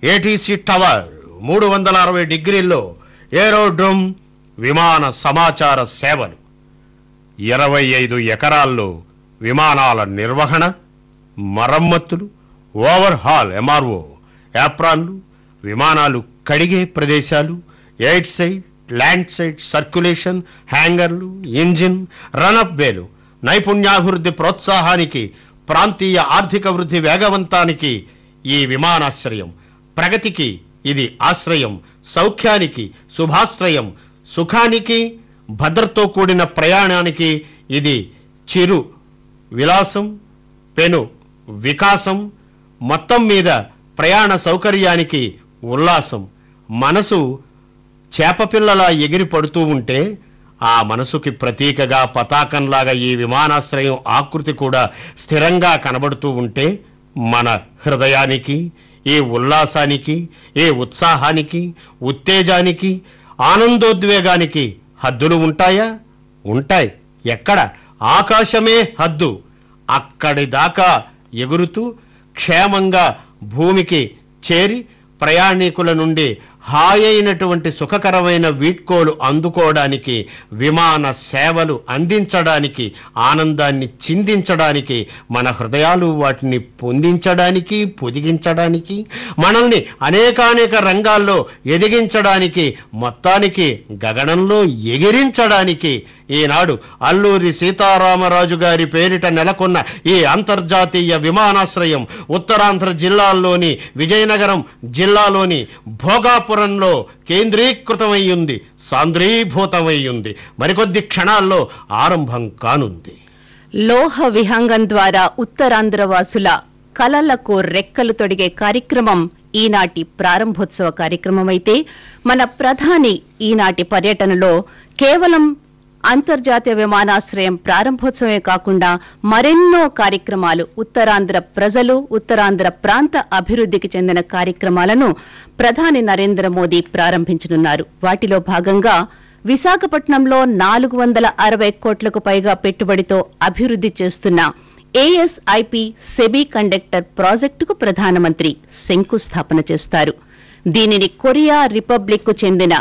ATC tower మూడు వందల అరవై డిగ్రీల్లో ఏరోడ్రోమ్ విమాన సమాచార సేవలు ఇరవై ఐదు ఎకరాల్లో విమానాల నిర్వహణ మరమ్మతులు ఓవర్ హాల్ ఎంఆర్ఓ యాప్రాన్లు విమానాలు కడిగే ప్రదేశాలు airside land side circulation హ్యాంగర్లు ఇంజిన్ రనప్ వేలు నైపుణ్యాభివృద్ధి ప్రోత్సాహానికి ప్రాంతీయ ఆర్థిక వృద్ధి వేగవంతానికి ఈ విమానాశ్రయం ప్రగతికి ఇది ఆశ్రయం సౌఖ్యానికి శుభాశ్రయం సుఖానికి భద్రతో కూడిన ప్రయాణానికి ఇది చిరు విలాసం పెను వికాసం మొత్తం మీద ప్రయాణ సౌకర్యానికి ఉల్లాసం మనసు చేపపిల్లలా ఎగిరి పడుతూ ఉంటే ఆ మనసుకి ప్రతీకగా పతాకంలాగా ఈ విమానాశ్రయం ఆకృతి కూడా స్థిరంగా కనబడుతూ ఉంటే మన హృదయానికి ఈ ఉల్లాసానికి ఈ ఉత్సాహానికి ఉత్తేజానికి ఆనందోద్వేగానికి హద్దులు ఉంటాయా ఉంటాయి ఎక్కడ ఆకాశమే హద్దు అక్కడి దాకా ఎగురుతూ క్షేమంగా భూమికి చేరి ప్రయాణికుల నుండి హాయైనటువంటి సుఖకరమైన వీడ్కోలు అందుకోవడానికి విమాన సేవలు అందించడానికి ఆనందాన్ని చిందించడానికి మన హృదయాలు వాటిని పొందించడానికి పొదిగించడానికి మనల్ని అనేకానేక రంగాల్లో ఎదిగించడానికి మొత్తానికి గగనంలో ఎగిరించడానికి ఈనాడు అల్లూరి సీతారామరాజు గారి పేరిట నెలకొన్న ఈ అంతర్జాతీయ విమానాశ్రయం ఉత్తరాంధ్ర జిల్లాల్లోని విజయనగరం జిల్లాలోని భోగాపురంలో కేంద్రీకృతమై ఉంది సాంద్రీభూతమై ఉంది మరికొద్ది క్షణాల్లో ఆరంభం కానుంది లోహ విహంగం ద్వారా ఉత్తరాంధ్ర వాసుల కలలకు రెక్కలు తొడిగే కార్యక్రమం ఈనాటి ప్రారంభోత్సవ కార్యక్రమమైతే మన ప్రధాని ఈనాటి పర్యటనలో కేవలం అంతర్జాతీయ విమానాశ్రయం ప్రారంభోత్సవమే కాకుండా మరెన్నో కార్యక్రమాలు ఉత్తరాంధ్ర ప్రజలు ఉత్తరాంధ్ర ప్రాంత అభివృద్ధికి చెందిన కార్యక్రమాలను ప్రధాని నరేంద్ర మోదీ ప్రారంభించనున్నారు వాటిలో భాగంగా విశాఖపట్నంలో నాలుగు వందల అరవై కోట్లకు పైగా పెట్టుబడితో అభివృద్ది చేస్తున్న ఏఎస్ఐపి సెమీ కండక్టర్ ప్రాజెక్టుకు ప్రధానమంత్రి శంకుస్థాపన చేస్తారు దీనిని కొరియా రిపబ్లిక్ కు చెందిన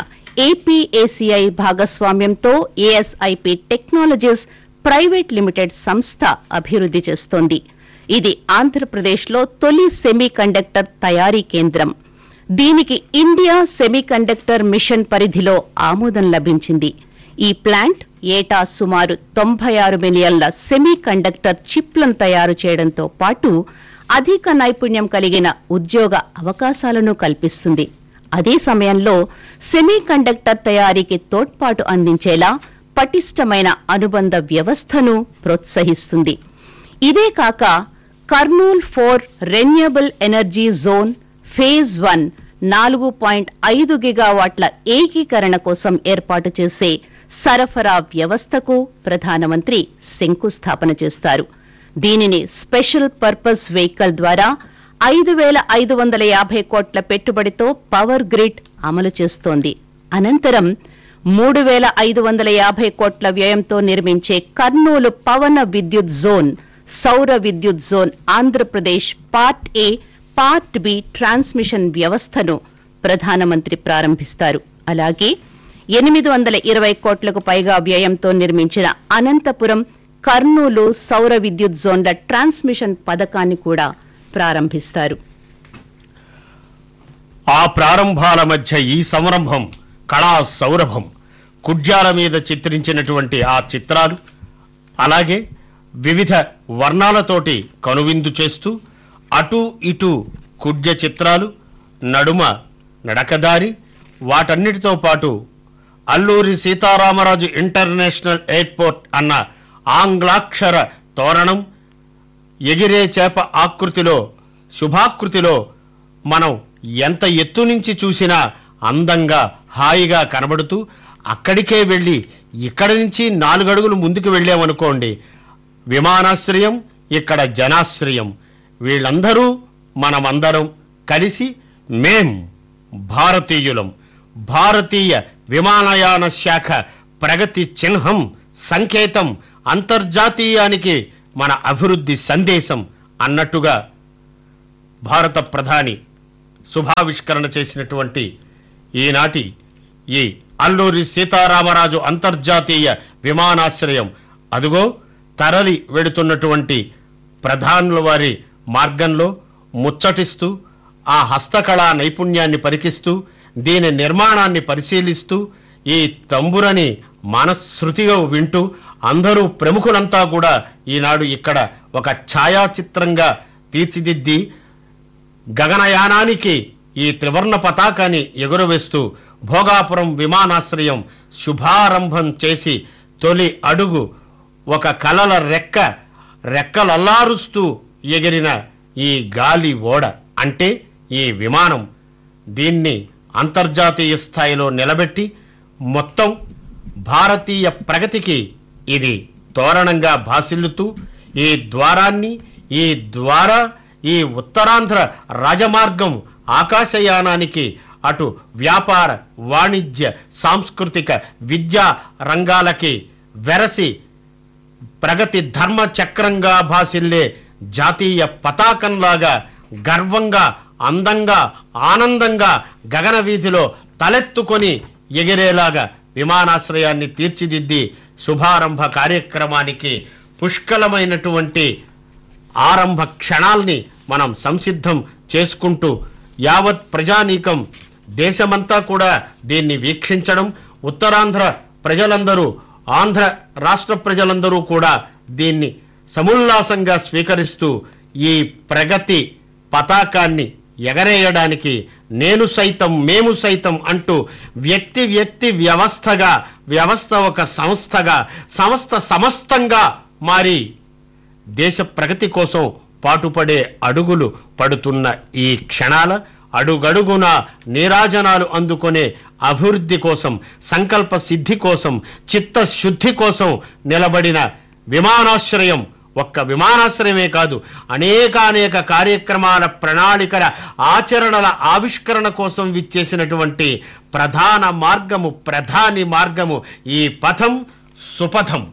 ఏపీఏసీఐ భాగస్వామ్యంతో ఏఎస్ఐపి టెక్నాలజీస్ ప్రైవేట్ లిమిటెడ్ సంస్థ అభివృద్ది చేస్తోంది ఇది ఆంధ్రప్రదేశ్లో తొలి సెమీ కండక్టర్ తయారీ కేంద్రం దీనికి ఇండియా సెమీ కండక్టర్ మిషన్ పరిధిలో ఆమోదం లభించింది ఈ ప్లాంట్ ఏటా సుమారు తొంభై ఆరు మిలియన్ల సెమీ కండక్టర్ చిప్లను తయారు చేయడంతో పాటు అధిక నైపుణ్యం కలిగిన ఉద్యోగ అవకాశాలను కల్పిస్తుంది అదే సమయంలో సెమీ కండక్టర్ తయారీకి తోడ్పాటు అందించేలా పటిష్టమైన అనుబంధ వ్యవస్థను ప్రోత్సహిస్తుంది ఇదే కాక Kurnool four renewable energy zone phase one నాలుగు పాయింట్ ఐదు గిగావాట్ల ఏకీకరణ కోసం ఏర్పాటు చేసే సరఫరా వ్యవస్థకు ప్రధానమంత్రి శంకుస్థాపన చేస్తారు దీనిని స్పెషల్ పర్పస్ వెహికల్ ద్వారా ఐదు వేల ఐదు వందల యాభై కోట్ల పెట్టుబడితో పవర్ గ్రిడ్ అమలు చేస్తోంది అనంతరం మూడు వేల ఐదు వందల యాభై కోట్ల వ్యయంతో నిర్మించే కర్నూలు పవన విద్యుత్ జోన్ సౌర విద్యుత్ zone Andhra Pradesh part A part B transmission వ్యవస్థను ప్రధానమంత్రి ప్రారంభిస్తారు అలాగే ఎనిమిది వందల ఇరవై కోట్లకు పైగా వ్యయంతో నిర్మించిన అనంతపురం కర్నూలు సౌర విద్యుత్ జోన్ల ట్రాన్స్మిషన్ పథకాన్ని కూడా ప్రారంభిస్తారు ఆ ప్రారంభాల మధ్య ఈ సంరంభం కళా సౌరభం కుడ్యాల మీద చిత్రించినటువంటి ఆ చిత్రాలు అలాగే వివిధ వర్ణాలతోటి కనువిందు చేస్తూ అటు ఇటు కుడ్య చిత్రాలు నడుమ నడకదారి వాటన్నిటితో పాటు అల్లూరి సీతారామరాజు ఇంటర్నేషనల్ ఎయిర్పోర్ట్ అన్న ఆంగ్లాక్షర తోరణం ఎగిరే చేప ఆకృతిలో శుభాకృతిలో మనం ఎంత ఎత్తు నుంచి చూసినా అందంగా హాయిగా కనబడుతూ అక్కడికే వెళ్ళి ఇక్కడి నుంచి నాలుగడుగులు ముందుకు వెళ్ళామనుకోండి విమానాశ్రయం ఇక్కడ జనాశ్రయం వీళ్ళందరూ మనమందరం కలిసి మేం భారతీయులం భారతీయ విమానయాన శాఖ ప్రగతి చిహ్నం సంకేతం అంతర్జాతీయానికి మన అభివృద్ధి సందేశం అన్నట్టుగా భారత ప్రధాని శుభావిష్కరణ చేసినటువంటి ఈనాటి ఈ అల్లూరి సీతారామరాజు అంతర్జాతీయ విమానాశ్రయం అదుగో తరలి వెడుతున్నటువంటి ప్రధానుల వారి మార్గంలో ముచ్చటిస్తూ ఆ హస్తకళా నైపుణ్యాన్ని పరికిస్తూ దీని నిర్మాణాన్ని పరిశీలిస్తూ ఈ తంబురని మనశ్శృతిగా వింటూ అందరూ ప్రముఖులంతా కూడా ఈనాడు ఇక్కడ ఒక ఛాయాచిత్రంగా తీర్చిదిద్ది గగనయానానికి ఈ త్రివర్ణ పతాకాన్ని ఎగురవేస్తూ భోగాపురం విమానాశ్రయం శుభారంభం చేసి తొలి అడుగు ఒక కలల రెక్క రెక్కలల్లారుస్తూ ఎగిరిన ఈ గాలి ఓడ అంటే ఈ విమానం దీన్ని అంతర్జాతీయ స్థాయిలో నిలబెట్టి మొత్తం భారతీయ ప్రగతికి ఇది తోరణంగా భాసిల్లుతూ ఈ ద్వారాన్ని ఈ ద్వారా ఈ ఉత్తరాంధ్ర రాజమార్గం ఆకాశయానానికి అటు వ్యాపార వాణిజ్య సాంస్కృతిక విద్యా రంగాలకి వెరసి ప్రగతి ధర్మ చక్రంగా భాసిల్లే జాతీయ పతాకంలాగా గర్వంగా అందంగా ఆనందంగా గగన వీధిలో తలెత్తుకొని ఎగిరేలాగా విమానాశ్రయాన్ని తీర్చిదిద్ది శుభారంభ కార్యక్రమానికి పుష్కలమైనటువంటి ఆరంభ క్షణాల్ని మనం సంసిద్ధం చేసుకుంటూ యావత్ ప్రజానీకం దేశమంతా కూడా దీన్ని వీక్షించడం ఉత్తరాంధ్ర ప్రజలందరూ ఆంధ్ర రాష్ట్ర ప్రజలందరూ కూడా దీన్ని సముల్లాసంగా స్వీకరిస్తూ ఈ ప్రగతి పతాకాన్ని ఎగరేయడానికి నేను సైతం మేము సైతం అంటూ వ్యక్తి వ్యక్తి వ్యవస్థగా వ్యవస్థ ఒక సంస్థగా సంస్థ సమస్తంగా మారి దేశ ప్రగతి కోసం పాటుపడే అడుగులు పడుతున్న ఈ క్షణాల అడుగడుగున నీరాజనాలు అందుకునే అభివృద్ధి కోసం సంకల్ప సిద్ధి కోసం చిత్తశుద్ధి కోసం నిలబడిన విమానాశ్రయం ఒక్క విమానాశ్రయమే కాదు అనేకానేక కార్యక్రమాల ప్రణాళికల ఆచరణల ఆవిష్కరణ కోసం విచ్చేసినటువంటి ప్రధాన మార్గము ప్రధాని మార్గము ఈ పథం సుపథం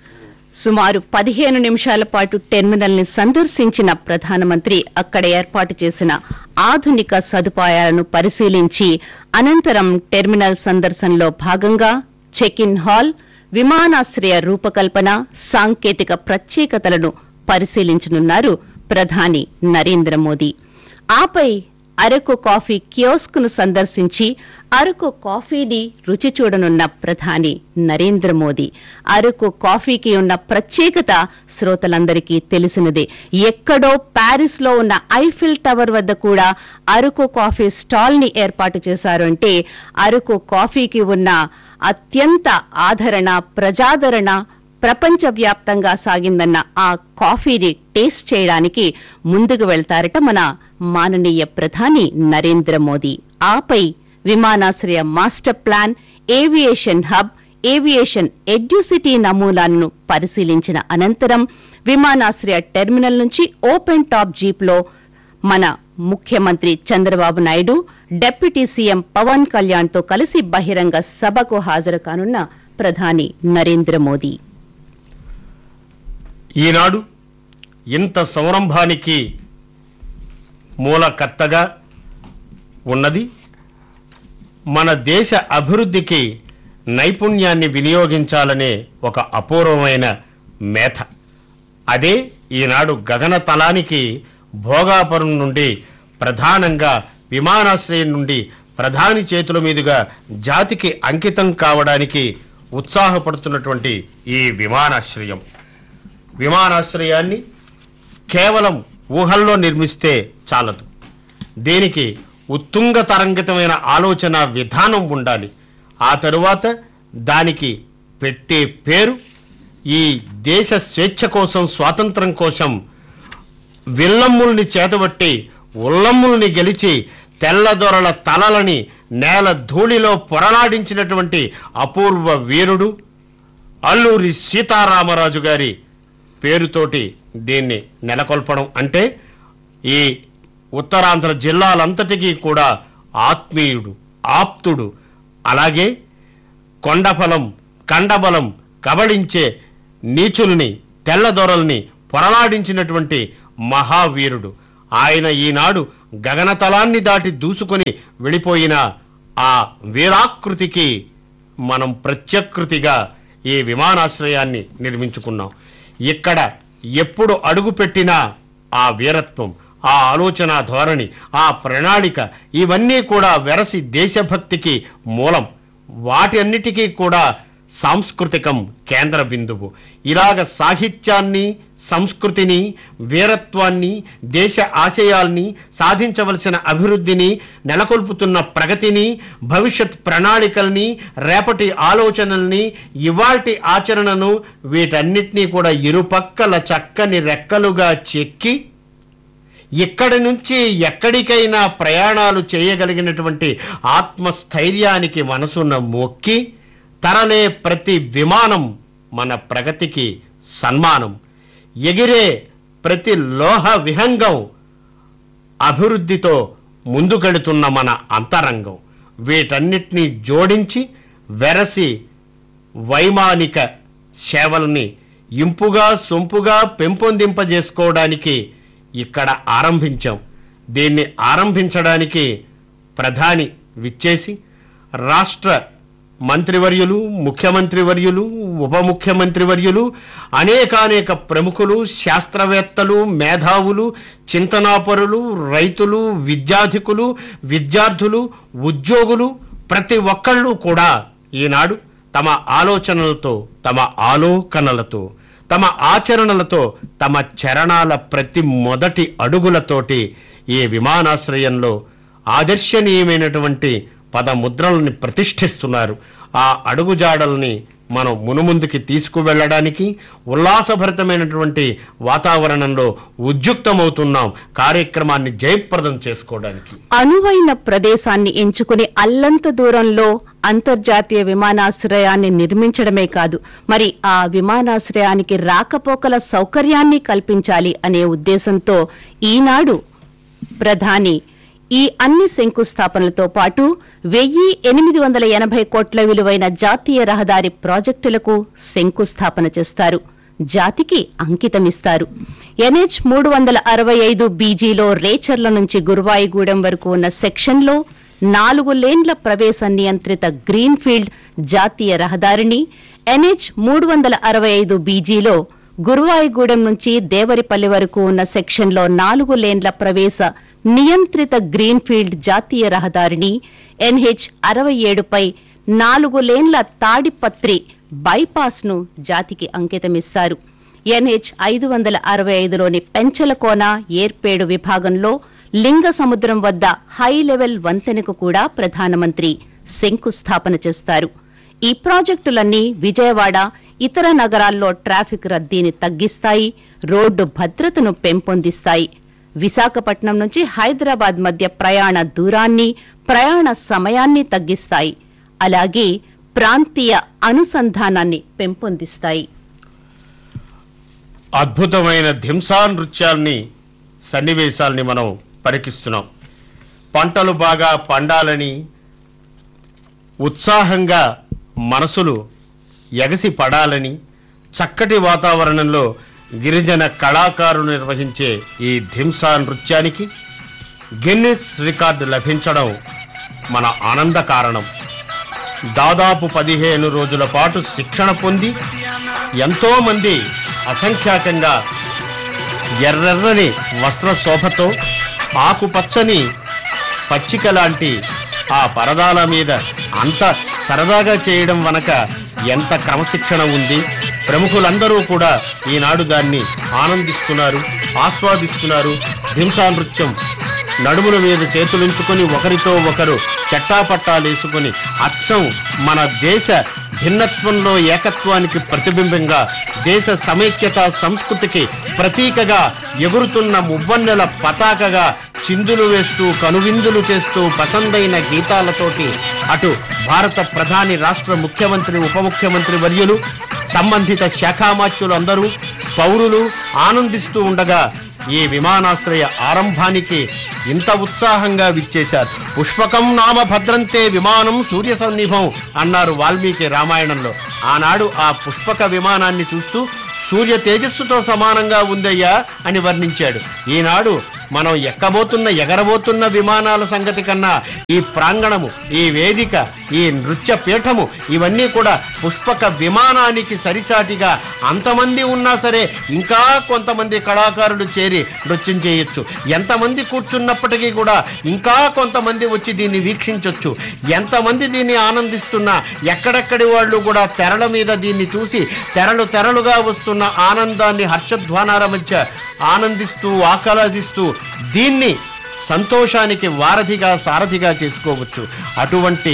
సుమారు పదిహేను నిమిషాల పాటు టెర్మినల్ ని సందర్శించిన ప్రధానమంత్రి అక్కడ ఏర్పాటు చేసిన ఆధునిక సదుపాయాలను పరిశీలించి అనంతరం టెర్మినల్ సందర్శనలో భాగంగా చెక్ ఇన్ హాల్ విమానాశ్రయ రూపకల్పన సాంకేతిక ప్రత్యేకతలను పరిశీలించనున్నారు ప్రధాని నరేంద్ర మోదీ ఆపై అరకు కాఫీ కియోస్క్ ను సందర్శించి అరకు కాఫీని రుచి చూడనున్న ప్రధాని నరేంద్ర మోదీ అరకు కాఫీకి ఉన్న ప్రత్యేకత శ్రోతలందరికీ తెలిసినదే ఎక్కడో ప్యారిస్ లో ఉన్న ఐఫిల్ టవర్ వద్ద కూడా అరకు కాఫీ స్టాల్ ని ఏర్పాటు చేశారు అంటే అరకు కాఫీకి ఉన్న అత్యంత ఆదరణ ప్రజాదరణ ప్రపంచవ్యాప్తంగా సాగిందన్న ఆ కాఫీని టేస్ట్ చేయడానికి ముందుకు వెళ్తారట మన మాననీయ ప్రధాని నరేంద్ర మోదీ ఆపై విమానాశ్రయ master plan aviation hub aviation educity నమూనాలను పరిశీలించిన అనంతరం విమానాశ్రయ టెర్మినల్ నుంచి ఓపెన్ టాప్ జీప్ లో మన ముఖ్యమంత్రి చంద్రబాబు నాయుడు డిప్యూటీ సీఎం పవన్ కళ్యాణ్ తో కలిసి బహిరంగ సభకు హాజరు కానున్న ప్రధాని నరేంద్ర మోదీ ఈనాడు ఇంత సంరంభానికి మూలకర్తగా ఉన్నది మన దేశ అభివృద్ధికి నైపుణ్యాన్ని వినియోగించాలనే ఒక అపూర్వమైన మేథ అదే ఈనాడు గగనతలానికి భోగాపురం నుండి ప్రధానంగా విమానాశ్రయం నుండి ప్రధాని చేతుల మీదుగా జాతికి అంకితం కావడానికి ఉత్సాహపడుతున్నటువంటి ఈ విమానాశ్రయం విమానాశ్రయాన్ని కేవలం ఊహల్లో నిర్మిస్తే చాలదు దీనికి ఉత్తుంగ తరంగితమైన ఆలోచన విధానం ఉండాలి ఆ తరువాత దానికి పెట్టే పేరు ఈ దేశ స్వేచ్ఛ కోసం స్వాతంత్రం కోసం విల్లమ్ముల్ని చేతబట్టి ఉల్లమ్ముల్ని గెలిచి తెల్లదొరల తలలని నేల ధూళిలో పొరలాడించినటువంటి అపూర్వ వీరుడు అల్లూరి సీతారామరాజు గారి పేరుతోటి దీన్ని నెలకొల్పడం అంటే ఈ ఉత్తరాంధ్ర జిల్లాలంతటికీ కూడా ఆత్మీయుడు ఆప్తుడు అలాగే కొండఫలం కండబలం కబళించే నీచుల్ని తెల్లదొరల్ని పొరలాడించినటువంటి మహావీరుడు ఆయన ఈనాడు గగనతలాన్ని దాటి దూసుకొని వెళ్ళిపోయిన ఆ వీరాకృతికి మనం ప్రత్యకృతిగా ఈ విమానాశ్రయాన్ని నిర్మించుకున్నాం ఇక్కడ ఎప్పుడు అడుగు పెట్టినా ఆ వీరత్వం ఆ ఆలోచన ధోరణి ఆ ప్రణాళిక ఇవన్నీ కూడా వెరసి దేశభక్తికి మూలం వాటి అన్నిటికీ కూడా సాంస్కృతికం కేంద్ర బిందువు ఇలాగ సాహిత్యాన్ని సంస్కృతిని వీరత్వాన్ని దేశ ఆశయాల్ని సాధించవలసిన అభివృద్ధిని నెలకొల్పుతున్న ప్రగతిని భవిష్యత్ ప్రణాళికల్ని రేపటి ఆలోచనల్ని ఇవాల్టి ఆచరణను వీటన్నిటినీ కూడా ఇరుపక్కల చక్కని రెక్కలుగా చెక్కి ఇక్కడి నుంచి ఎక్కడికైనా ప్రయాణాలు చేయగలిగినటువంటి ఆత్మస్థైర్యానికి మనసున్న మొక్కి తరలే ప్రతి విమానం మన ప్రగతికి సన్మానం ఎగిరే ప్రతి లోహ విహంగం అభివృద్ధితో ముందుకెడుతున్న మన అంతరంగం వీటన్నిటినీ జోడించి వెరసి వైమానిక సేవల్ని ఇంపుగా సొంపుగా పెంపొందింపజేసుకోవడానికి ఇక్కడ ఆరంభించాం దీన్ని ఆరంభించడానికి ప్రధాని విచ్చేసి రాష్ట్ర మంత్రివర్యులు ముఖ్యమంత్రివర్యులు ఉప ముఖ్యమంత్రివర్యులు అనేకానేక ప్రముఖులు శాస్త్రవేత్తలు మేధావులు చింతనాపరులు రైతులు విద్యాధికులు విద్యార్థులు ఉద్యోగులు ప్రతి ఒక్కళ్ళు కూడా ఈనాడు తమ ఆలోచనలతో తమ ఆలోకనలతో తమ ఆచరణలతో తమ చరణాల ప్రతి మొదటి అడుగులతోటి ఈ విమానాశ్రయంలో ఆదర్శనీయమైనటువంటి పదముద్రల్ని ప్రతిష్ఠిస్తున్నారు ఆ అడుగుజాడల్ని మనం మునుముందుకి తీసుకువెళ్ళడానికి ఉల్లాసభరితమైనటువంటి వాతావరణంలో ఉద్యుక్తమవుతున్నాం కార్యక్రమాన్ని జయప్రదం చేసుకోవడానికి అనువైన ప్రదేశాన్ని ఎంచుకుని అల్లంత దూరంలో అంతర్జాతీయ విమానాశ్రయాన్ని నిర్మించడమే కాదు మరి ఆ విమానాశ్రయానికి రాకపోకల సౌకర్యాన్ని కల్పించాలి అనే ఉద్దేశంతో ఈనాడు ప్రధాని ఈ అన్ని శంకుస్థాపనలతో పాటు వెయ్యి ఎనిమిది వందల ఎనభై కోట్ల విలువైన జాతీయ రహదారి ప్రాజెక్టులకు శంకుస్థాపన చేస్తారు జాతికి అంకితమిస్తారు ఎన్హెచ్ మూడు వందల అరవై ఐదు బీజీలో రేచర్ల నుంచి గురువాయిగూడెం వరకు ఉన్న సెక్షన్లో నాలుగు లేన్ల ప్రవేశ నియంత్రిత గ్రీన్ఫీల్డ్ జాతీయ రహదారిని ఎన్హెచ్ మూడు వందల అరవై ఐదు బీజీలో గురువాయిగూడెం నుంచి దేవరిపల్లి వరకు ఉన్న సెక్షన్లో నాలుగు లేన్ల ప్రవేశ నియంత్రిత గ్రీన్ఫీల్డ్ జాతీయ రహదారిని ఎన్హెచ్ అరవై ఏడుపై నాలుగు లేన్ల తాడిపత్రి బైపాస్ ను జాతికి అంకితమిస్తారు ఎన్హెచ్ ఐదు వందల అరవై ఐదులోని పెంచలకోన ఏర్పేడు విభాగంలో లింగ సముద్రం వద్ద హై లెవెల్ వంతెనకు కూడా ప్రధానమంత్రి శంకుస్థాపన చేస్తారు ఈ ప్రాజెక్టులన్నీ విజయవాడ ఇతర నగరాల్లో ట్రాఫిక్ రద్దీని తగ్గిస్తాయి రోడ్డు భద్రతను పెంపొందిస్తాయి విశాఖపట్నం నుంచి హైదరాబాద్ మధ్య ప్రయాణ దూరాన్ని ప్రయాణ సమయాన్ని తగ్గిస్తాయి అలాగే ప్రాంతీయ అనుసంధానాన్ని పెంపొందిస్తాయి అద్భుతమైన ధింసా నృత్యాల్ని సన్నివేశాల్ని మనం పరికిస్తున్నాం పంటలు బాగా పండాలని ఉత్సాహంగా మనసులు ఎగసి పడాలని చక్కటి వాతావరణంలో గిరిజన కళాకారులు నిర్వహించే ఈ ధింసా నృత్యానికి గిన్నిస్ రికార్డు లభించడం మన ఆనంద కారణం దాదాపు పదిహేను రోజుల పాటు శిక్షణ పొంది ఎంతో మంది అసంఖ్యాకంగా ఎర్రెర్రని వస్త్ర శోభతో ఆకుపచ్చని పచ్చిక లాంటి ఆ పరదాల మీద అంత సరదాగా చేయడం వనక ఎంత క్రమశిక్షణ ఉంది ప్రముఖులందరూ కూడా ఈనాడు దాన్ని ఆనందిస్తున్నారు ఆస్వాదిస్తున్నారు హింసా నృత్యం నడుముల మీద చేతులుంచుకొని ఒకరితో ఒకరు చెట్టాపట్టాలేసుకుని అచ్చం మన దేశ భిన్నత్వంలో ఏకత్వానికి ప్రతిబింబంగా దేశ సమైక్యత సంస్కృతికి ప్రతీకగా ఎగురుతున్న మువ్వన్నెల పతాకగా చిందులు వేస్తూ కనువిందులు చేస్తూ పసందైన గీతాలతోటి అటు భారత ప్రధాని రాష్ట్ర ముఖ్యమంత్రి ఉప ముఖ్యమంత్రి వర్యులు సంబంధిత శాఖామాత్యులు అందరూ పౌరులు ఆనందిస్తూ ఉండగా ఈ విమానాశ్రయ ఆరంభానికి ఇంత ఉత్సాహంగా విచ్చేశారు పుష్పకం నామ భద్రంతే విమానం సూర్య సన్నిభం అన్నారు వాల్మీకి రామాయణంలో ఆనాడు ఆ పుష్పక విమానాన్ని చూస్తూ సూర్య తేజస్సుతో సమానంగా ఉందయ్యా అని వర్ణించాడు ఈనాడు మనం ఎక్కబోతున్న ఎగరబోతున్న విమానాల సంగతి కన్నా ఈ ప్రాంగణము ఈ వేదిక ఈ నృత్య పీఠము ఇవన్నీ కూడా పుష్పక విమానానికి సరిసాటిగా అంతమంది ఉన్నా సరే ఇంకా కొంతమంది కళాకారులు చేరి నృత్యం చేయొచ్చు ఎంతమంది కూర్చున్నప్పటికీ కూడా ఇంకా కొంతమంది వచ్చి దీన్ని వీక్షించొచ్చు ఎంతమంది దీన్ని ఆనందిస్తున్నా ఎక్కడెక్కడి వాళ్ళు కూడా తెరల మీద దీన్ని చూసి తెరలు తెరలుగా వస్తున్న ఆనందాన్ని హర్షధ్వానాల మధ్య ఆనందిస్తూ ఆహ్లాదిస్తూ దీన్ని సంతోషానికి వారధిగా సారథిగా చేసుకోవచ్చు అటువంటి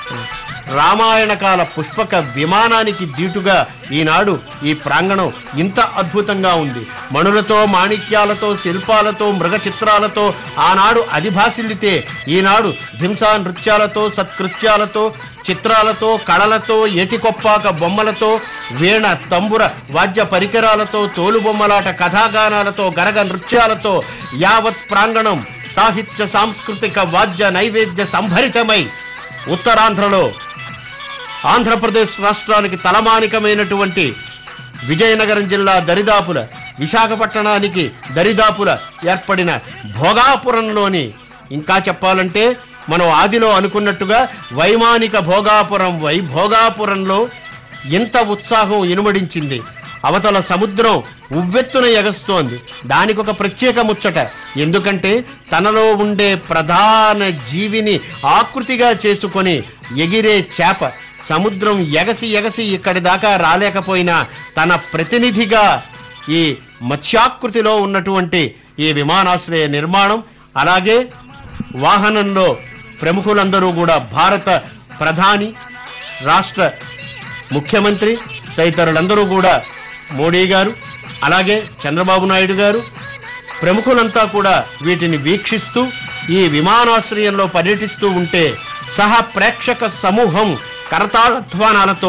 రామాయణ కాల పుష్పక విమానానికి దీటుగా ఈనాడు ఈ ప్రాంగణం ఇంత అద్భుతంగా ఉంది మణులతో మాణిక్యాలతో శిల్పాలతో మృగ చిత్రాలతో ఆనాడు అధిభాసిల్లితే ఈనాడు హింసా నృత్యాలతో సత్కృత్యాలతో చిత్రాలతో కళలతో ఏటికొప్పాక బొమ్మలతో వీణ తంబుర వాద్య పరికరాలతో తోలుబొమ్మలాట కథాగానాలతో గరగ నృత్యాలతో యావత్ ప్రాంగణం సాహిత్య సాంస్కృతిక వాద్య నైవేద్య సంభరితమై ఉత్తరాంధ్రలో ఆంధ్రప్రదేశ్ రాష్ట్రానికి తలమానికమైనటువంటి విజయనగరం జిల్లా దరిదాపుల విశాఖపట్టణానికి దరిదాపుల ఏర్పడిన భోగాపురంలోని ఇంకా చెప్పాలంటే మనం ఆదిలో అనుకున్నట్టుగా వైమానిక భోగాపురం వై భోగాపురంలో ఇంత ఉత్సాహం ఇనుమడించింది అవతల సముద్రం ఉవ్వెత్తున ఎగస్తోంది దానికి ఒక ప్రత్యేక ముచ్చట ఎందుకంటే తనలో ఉండే ప్రధాన జీవిని ఆకృతిగా చేసుకొని ఎగిరే చేప సముద్రం ఎగసి ఎగసి ఇక్కడి దాకా రాలేకపోయినా తన ప్రతినిధిగా ఈ మత్స్యాకృతిలో ఉన్నటువంటి ఈ విమానాశ్రయ నిర్మాణం అలాగే వాహనంలో ప్రముఖులందరూ కూడా భారత ప్రధాని రాష్ట్ర ముఖ్యమంత్రి తదితరులందరూ కూడా మోడీ గారు అలాగే చంద్రబాబు నాయుడు గారు ప్రముఖులంతా కూడా వీటిని వీక్షిస్తూ ఈ విమానాశ్రయంలో పర్యటిస్తూ ఉంటే సహ ప్రేక్షక సమూహం కరతాళధ్వానాలతో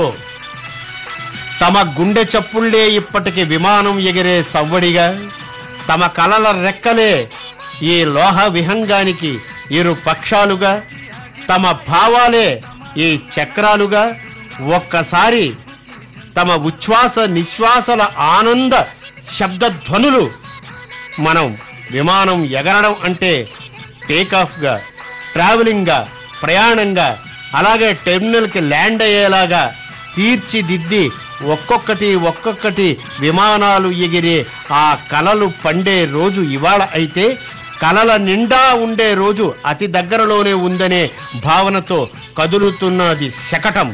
తమ గుండె చప్పుళ్లే ఇప్పటికి విమానం ఎగిరే సవ్వడిగా తమ కలల రెక్కలే ఈ లోహ విహంగానికి ఇరు పక్షాలుగా తమ భావాలే ఈ చక్రాలుగా ఒక్కసారి తమ ఉచ్ఛ్వాస నిశ్వాసల ఆనంద శబ్దధ్వనులు మనం విమానం ఎగరడం అంటే టేకాఫ్గా ట్రావెలింగ్గా ప్రయాణంగా అలాగే టెర్మినల్కి ల్యాండ్ అయ్యేలాగా తీర్చిదిద్ది ఒక్కొక్కటి ఒక్కొక్కటి విమానాలు ఎగిరే ఆ కలలు పండే రోజు ఇవాళ అయితే కలల నిండా ఉండే రోజు అతి దగ్గరలోనే ఉందనే భావనతో కదులుతున్నది శకటం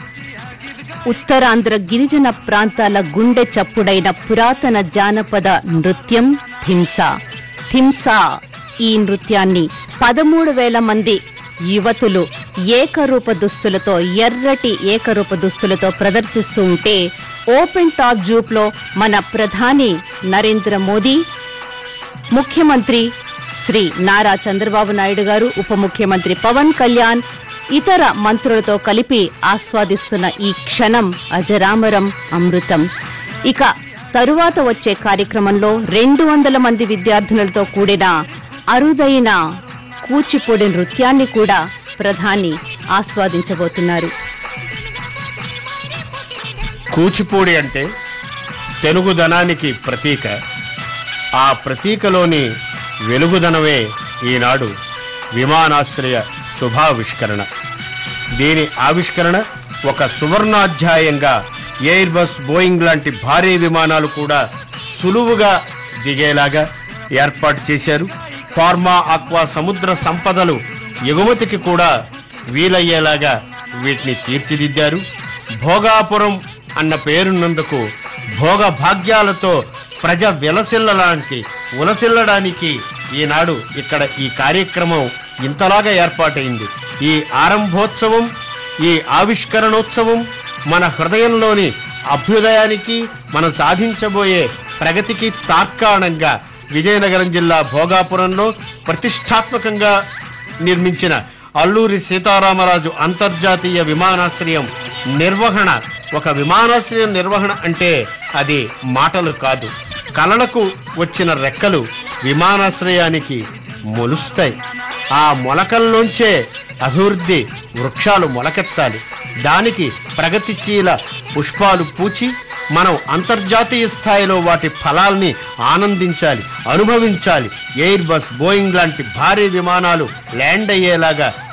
ఉత్తరాంధ్ర గిరిజన ప్రాంతాల గుండె చప్పుడైన పురాతన జానపద నృత్యం థింసా థింసా ఈ నృత్యాన్ని పదమూడు వేల మంది యువతులు ఏకరూప దుస్తులతో ఎర్రటి ఏకరూప దుస్తులతో ప్రదర్శిస్తూ ఉంటే ఓపెన్ టాప్ జూప్ లో మన ప్రధాని నరేంద్ర మోదీ ముఖ్యమంత్రి శ్రీ నారా చంద్రబాబు నాయుడు గారు ఉప ముఖ్యమంత్రి పవన్ కళ్యాణ్ ఇతర మంత్రులతో కలిపి ఆస్వాదిస్తున్న ఈ క్షణం అజరామరం అమృతం ఇక తరువాత వచ్చే కార్యక్రమంలో రెండు వందల మంది విద్యార్థినులతో కూడిన అరుదైన కూచిపూడి నృత్యాన్ని కూడా ప్రధాని ఆస్వాదించబోతున్నారు కూచిపూడి అంటే తెలుగుదనానికి ప్రతీక ఆ ప్రతీకలోని వెలుగుదనమే ఈనాడు విమానాశ్రయ శుభావిష్కరణ దీని ఆవిష్కరణ ఒక సువర్ణాధ్యాయంగా ఎయిర్ బస్ బోయింగ్ లాంటి భారీ విమానాలు కూడా సులువుగా దిగేలాగా ఏర్పాటు చేశారు ఫార్మా ఆక్వా సముద్ర సంపదలు ఎగుమతికి కూడా వీలయ్యేలాగా వీటిని తీర్చిదిద్దారు భోగాపురం అన్న పేరున్నందుకు భోగ భాగ్యాలతో ప్రజ విలసిల్లడానికి ఉలసిల్లడానికి ఈనాడు ఇక్కడ ఈ కార్యక్రమం ఇంతలాగా ఏర్పాటైంది ఈ ఆరంభోత్సవం ఈ ఆవిష్కరణోత్సవం మన హృదయంలోని అభ్యుదయానికి మనం సాధించబోయే ప్రగతికి తార్కాణంగా విజయనగరం జిల్లా భోగాపురంలో ప్రతిష్టాత్మకంగా నిర్మించిన అల్లూరి సీతారామరాజు అంతర్జాతీయ విమానాశ్రయం నిర్వహణ ఒక విమానాశ్రయం నిర్వహణ అంటే అది మాటలు కాదు కలలకు వచ్చిన రెక్కలు విమానాశ్రయానికి మొలుస్తాయి ఆ మొలకల్లోంచే అభివృద్ధి వృక్షాలు మొలకెత్తాలి దానికి ప్రగతిశీల పుష్పాలు పూచి మనం అంతర్జాతీయ స్థాయిలో వాటి ఫలాల్ని ఆనందించాలి అనుభవించాలి ఎయిర్ బస్ బోయింగ్ లాంటి భారీ విమానాలు ల్యాండ్ అయ్యేలాగా